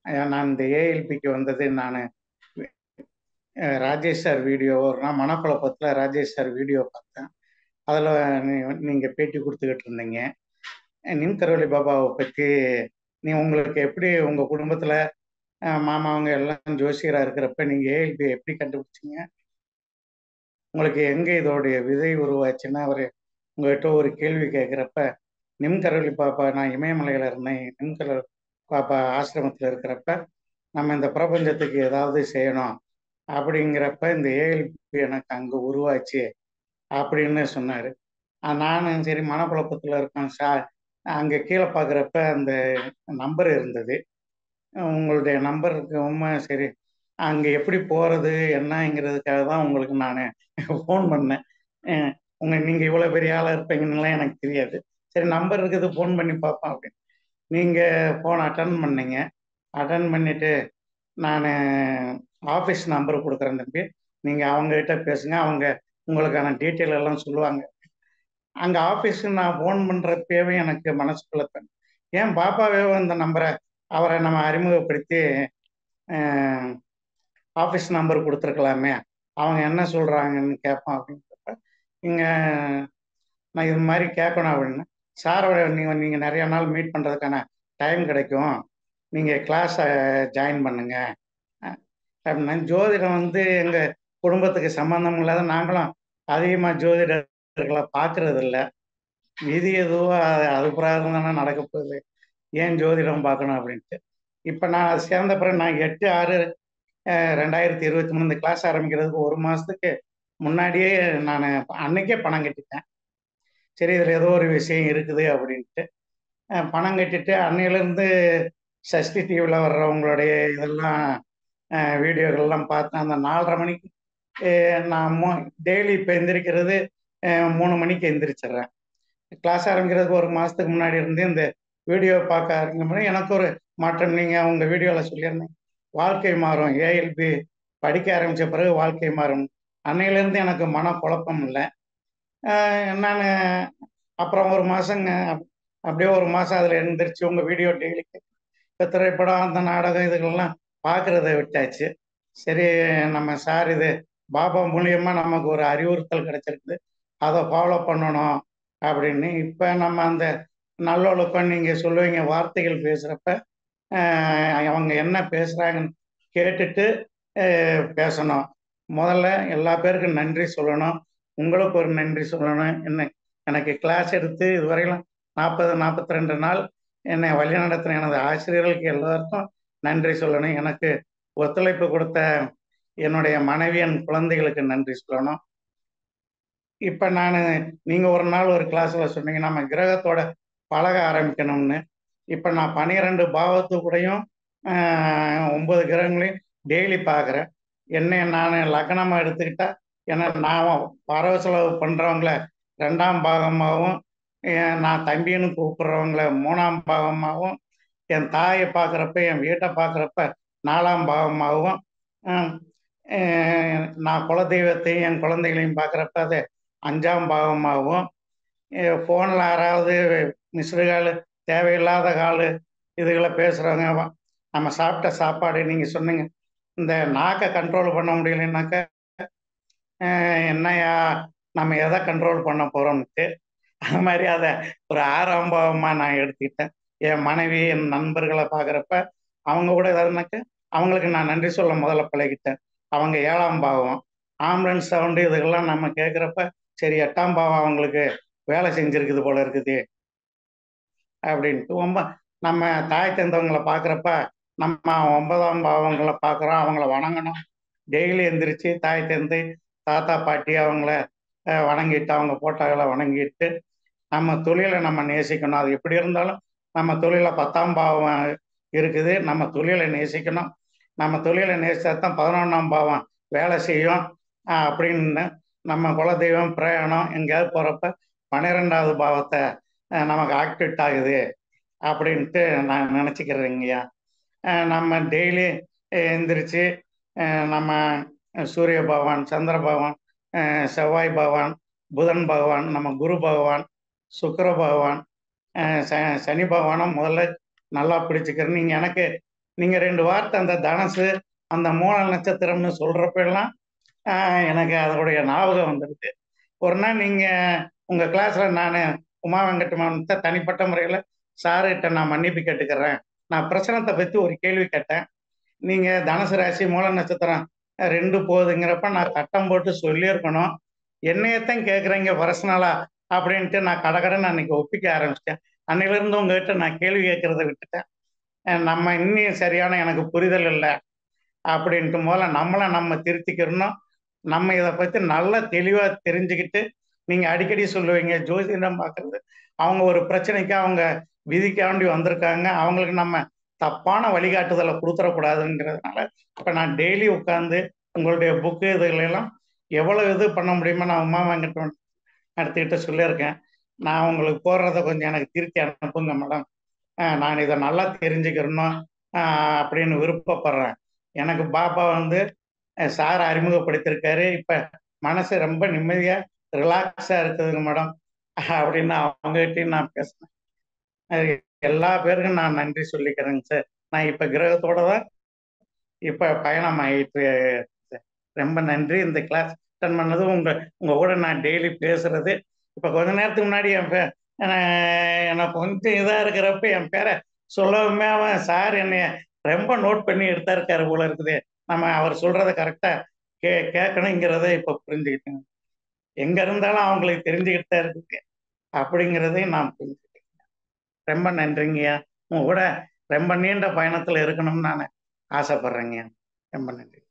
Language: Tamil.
நான் இந்த ஏஎல்பிக்கு வந்தது நான் ராஜேஷ் சார் வீடியோ ஒரு நாள் மனக்குழப்பத்தில் ராஜேஷ் சார் வீடியோ பார்த்தேன் அதில் நீங்கள் பேட்டி கொடுத்துக்கிட்டு இருந்தீங்க நின்கரவழி பாபாவை பற்றி நீ உங்களுக்கு எப்படி உங்கள் குடும்பத்தில் மாமா அவங்க எல்லாம் ஜோசியராக இருக்கிறப்ப நீங்கள் ஏஎல்பி எப்படி கண்டுபிடிச்சிங்க உங்களுக்கு எங்கே இதோடைய விதை உருவாச்சுன்னா அவர் உங்கள்கிட்ட ஒரு கேள்வி கேட்குறப்ப நிம்கரவழி பாப்பா நான் இமயமலையில் இருந்தேன் நிம்கர பாப்பா ஆசிரமத்தில் இருக்கிறப்ப நம்ம இந்த பிரபஞ்சத்துக்கு ஏதாவது செய்யணும் அப்படிங்கிறப்ப இந்த ஏஎல்பி எனக்கு அங்கே உருவாச்சு அப்படின்னு சொன்னார் நானும் சரி மனக்குழப்பத்தில் இருக்கேன் சா அங்கே கீழே பார்க்குறப்ப அந்த நம்பர் இருந்தது உங்களுடைய நம்பருக்கு உண்மை சரி அங்கே எப்படி போகிறது என்னங்கிறதுக்காக தான் உங்களுக்கு நான் ஃபோன் பண்ணேன் உங்கள் நீங்கள் இவ்வளோ பெரிய ஆளாக இருப்பீங்கன்னுலாம் எனக்கு தெரியாது சரி நம்பர் இருக்குது ஃபோன் பண்ணி பார்ப்போம் அப்படின்னு நீங்கள் ஃபோன் அட்டன் பண்ணீங்க அட்டன் பண்ணிவிட்டு நான் ஆஃபீஸ் நம்பர் கொடுக்குறேன் தம்பி நீங்கள் அவங்ககிட்ட பேசுங்க அவங்க உங்களுக்கான டீட்டெயில் எல்லாம் சொல்லுவாங்க அங்கே ஆஃபீஸுக்கு நான் ஃபோன் பண்ணுறப்பவே எனக்கு மனசுக்குள்ள ஏன் பாப்பாவே அந்த நம்பரை அவரை நம்ம அறிமுகப்படுத்தி ஆஃபீஸ் நம்பர் கொடுத்துருக்கலாமே அவங்க என்ன சொல்கிறாங்கன்னு கேட்போம் அப்படின்றப்ப இங்கே நான் இது மாதிரி கேட்கணும் அப்படின்னு சார் நீங்கள் நீங்கள் நிறைய நாள் மீட் பண்ணுறதுக்கான டைம் கிடைக்கும் நீங்கள் கிளாஸை ஜாயின் பண்ணுங்க அப்படின்னா ஜோதிடம் வந்து எங்கள் குடும்பத்துக்கு சம்மந்தம் இல்லாத நாங்களும் அதிகமாக ஜோதிடர்களை பார்க்கறது இல்லை விதி எதுவோ அது அது பிரகாரம் தானே நடக்க போகுது ஏன் ஜோதிடம் பார்க்கணும் அப்படின்ட்டு இப்போ நான் அது சேர்ந்த பிறகு நான் எட்டு ஆறு ரெண்டாயிரத்தி இருபத்தி மூணு இந்த கிளாஸ் ஆரம்பிக்கிறதுக்கு ஒரு மாதத்துக்கு முன்னாடியே நான் அன்னைக்கே பணம் கட்டிட்டேன் சரி இதில் ஏதோ ஒரு விஷயம் இருக்குது அப்படின்ட்டு பணம் கட்டிட்டு அன்னையிலேருந்து சஷ்டி டிவியில் வர்றவங்களுடைய இதெல்லாம் வீடியோக்கள்லாம் பார்த்தேன் அந்த நாலரை மணிக்கு நான் மோ டெய்லி இப்போ எந்திரிக்கிறது மூணு மணிக்கு எந்திரிச்சிடுறேன் கிளாஸ் ஆரம்பிக்கிறதுக்கு ஒரு மாதத்துக்கு முன்னாடி இருந்து இந்த வீடியோ பார்க்க ஆரம்பிக்கும் எனக்கு ஒரு மாற்றம் நீங்கள் உங்கள் வீடியோவில் சொல்லியிருந்தீங்க வாழ்க்கை மாறும் ஏஎல்பி படிக்க ஆரம்பித்த பிறகு வாழ்க்கை மாறும் அன்னையிலேருந்து எனக்கு மன குழப்பம் இல்லை நான் அப்புறம் ஒரு மாதங்க அப்படியே ஒரு மாதம் அதில் எழுந்திரிச்சு உங்கள் வீடியோ டெய்லி இப்போ திரைப்படம் அந்த நாடகம் இதுகளெல்லாம் பார்க்குறத விட்டாச்சு சரி நம்ம சார் இது பாபா மூலியமாக நமக்கு ஒரு அறிவுறுத்தல் கிடைச்சிருக்குது அதை ஃபாலோ பண்ணணும் அப்படின்னு இப்போ நம்ம அந்த நல்லொழுக்கம் நீங்கள் சொல்லுவீங்க வார்த்தைகள் பேசுகிறப்ப அவங்க என்ன பேசுகிறாங்கன்னு கேட்டுட்டு பேசணும் முதல்ல எல்லா பேருக்கும் நன்றி சொல்லணும் உங்களுக்கு ஒரு நன்றி சொல்லணும் என்ன எனக்கு கிளாஸ் எடுத்து இதுவரையிலும் நாற்பது நாற்பத்தி ரெண்டு நாள் என்னை வழிநடத்தின எனது ஆசிரியர்களுக்கு எல்லாருக்கும் நன்றி சொல்லணும் எனக்கு ஒத்துழைப்பு கொடுத்த என்னுடைய மனைவி என் குழந்தைகளுக்கு நன்றி சொல்லணும் இப்போ நான் நீங்கள் ஒரு நாள் ஒரு கிளாஸில் சொன்னீங்க நம்ம கிரகத்தோட பழக ஆரம்பிக்கணும்னு இப்போ நான் பன்னிரெண்டு பாவத்து கூடயும் ஒன்பது கிரகங்களையும் டெய்லி பார்க்குறேன் என்ன நான் லக்னமாக எடுத்துக்கிட்டா ஏன்னா நான் வரவு செலவு பண்ணுறவங்கள ரெண்டாம் பாகமாகவும் நான் தம்பின்னு கூப்பிட்றவங்கள மூணாம் பாகமாகவும் என் தாயை பார்க்குறப்ப என் வீட்டை பார்க்குறப்ப நாலாம் பாகமாகவும் நான் குலதெய்வத்தையும் என் குழந்தைகளையும் பார்க்குறப்ப அது அஞ்சாம் பாகமாகவும் ஃபோனில் யாராவது மிஸ்டு கால் தேவையில்லாத கால் இதுகளை பேசுகிறவங்க நம்ம சாப்பிட்ட சாப்பாடு நீங்கள் சொன்னீங்க இந்த நாக்கை கண்ட்ரோல் பண்ண முடியலனாக்கா என்னையா நம்ம எதை கண்ட்ரோல் பண்ண போகிறோம்ட்டு அது மாதிரி அதை ஒரு ஆறாம் பாவமாக நான் எடுத்துக்கிட்டேன் என் மனைவி என் நண்பர்களை பார்க்குறப்ப அவங்க கூட எதாவதுனாக்க அவங்களுக்கு நான் நன்றி சொல்ல முதல்ல பழகிட்டேன் அவங்க ஏழாம் பாவம் ஆம்புலன்ஸ் சவுண்டு இதுக்கெல்லாம் நம்ம கேட்குறப்ப சரி எட்டாம் பாவம் அவங்களுக்கு வேலை செஞ்சுருக்குது போல இருக்குது அப்படின்ட்டு ரொம்ப நம்ம தாய் தந்தவங்களை பார்க்குறப்ப நம்ம ஒன்பதாம் பாவங்களை பார்க்குறோம் அவங்கள வணங்கணும் டெய்லி எந்திரிச்சு தாய் தந்தை தாத்தா பாட்டி அவங்கள வணங்கிட்டு அவங்க போட்டாக்களை வணங்கிட்டு நம்ம தொழிலை நம்ம நேசிக்கணும் அது எப்படி இருந்தாலும் நம்ம தொழிலை பத்தாம் பாவம் இருக்குது நம்ம தொழிலை நேசிக்கணும் நம்ம தொழிலை நேசித்தா தான் பதினொன்றாம் பாவம் வேலை செய்யும் அப்படின்னு நம்ம குலதெய்வம் பிரயாணம் எங்கேயாவது போகிறப்ப பன்னிரெண்டாவது பாவத்தை நமக்கு ஆக்டிவேட் ஆகுது அப்படின்ட்டு நான் நினச்சிக்கிறேங்கய்யா நம்ம டெய்லி எந்திரிச்சு நம்ம சூரிய பகவான் சந்திர பகவான் செவ்வாய் பகவான் புதன் பகவான் நம்ம குரு பகவான் சுக்கர பகவான் ச சனி பகவானை முதல்ல நல்லா பிடிச்சிக்கிறேன் நீங்கள் எனக்கு நீங்க ரெண்டு வார்த்தை அந்த தனசு அந்த மூல நட்சத்திரம்னு சொல்றப்ப எல்லாம் ஆஹ் எனக்கு அதோடைய ஞாபகம் வந்துடுது ஒரு நாள் நீங்க உங்க கிளாஸ்ல நான் உமா வெங்கட்மானத்தை தனிப்பட்ட முறையில் சாருகிட்ட நான் மன்னிப்பு கேட்டுக்கிறேன் நான் பிரச்சனத்தை பத்தி ஒரு கேள்வி கேட்டேன் நீங்க தனுசு ராசி மூல நட்சத்திரம் ரெண்டு போகுதுங்கிறப்ப நான் கட்டம் போட்டு சொல்லியிருக்கணும் என்னையத்தான் கேட்குறீங்க பர்சனலா அப்படின்ட்டு நான் கடகடன்னு அன்னைக்கு ஒப்பிக்க ஆரம்பிச்சிட்டேன் அன்னையிலிருந்து உங்ககிட்ட நான் கேள்வி கேட்கறத விட்டுட்டேன் அஹ் நம்ம இன்னும் சரியான எனக்கு புரிதல் இல்லை அப்படின்ட்டு போல நம்மளை நம்ம திருத்திக்கிறணும் நம்ம இதை பற்றி நல்லா தெளிவாக தெரிஞ்சுக்கிட்டு நீங்கள் அடிக்கடி சொல்லுவீங்க ஜோதிடம் பார்க்குறது அவங்க ஒரு பிரச்சனைக்கு அவங்க விதிக்காண்டி வந்திருக்காங்க அவங்களுக்கு நம்ம தப்பான வழிகாட்டுதலை கொடுத்துடக்கூடாதுங்கிறதுனால இப்போ நான் டெய்லி உட்காந்து உங்களுடைய புக்கு இதுகளெல்லாம் எவ்வளோ இது பண்ண முடியுமோ நான் உமா வெங்கட் எடுத்துக்கிட்டு சொல்லியிருக்கேன் நான் உங்களுக்கு போடுறத கொஞ்சம் எனக்கு திருத்தி அனுப்புங்க மேடம் நான் இதை நல்லா தெரிஞ்சுக்கிறணும் அப்படின்னு விருப்பப்படுறேன் எனக்கு பாப்பா வந்து சார் அறிமுகப்படுத்தியிருக்காரு இப்போ மனசு ரொம்ப நிம்மதியாக ரிலாக்ஸாக இருக்குதுங்க மேடம் அப்படின்னு அவங்ககிட்டையும் நான் பேசினேன் எல்லா பேருக்கும் நான் நன்றி சொல்லிக்கிறேங்க சார் நான் இப்போ கிரகத்தோட தான் இப்போ பயணம் ஆகிட்டு ரொம்ப நன்றி இந்த கிளாஸ் அட்டன் பண்ணது உங்கள் உங்கள் கூட நான் டெய்லி பேசுறது இப்போ கொஞ்ச நேரத்துக்கு முன்னாடி என் பே எனக்கு கொஞ்சம் இதாக இருக்கிறப்ப என் பேரை சொல்லவுமே அவன் சார் என்னைய ரொம்ப நோட் பண்ணி எடுத்தா இருக்காரு போல இருக்குது நம்ம அவர் சொல்றத கரெக்டாக கே கேட்கணுங்கிறத இப்போ புரிஞ்சுக்கிட்டேங்க எங்க இருந்தாலும் அவங்களுக்கு தெரிஞ்சுக்கிட்டு தான் இருக்குது அப்படிங்கிறதையும் நான் புரிஞ்சுக்கிட்டேன் ரொம்ப நன்றிங்கய்யா உங்க கூட ரொம்ப நீண்ட பயணத்தில் இருக்கணும்னு நான் ஆசைப்படுறேங்க ரொம்ப நன்றி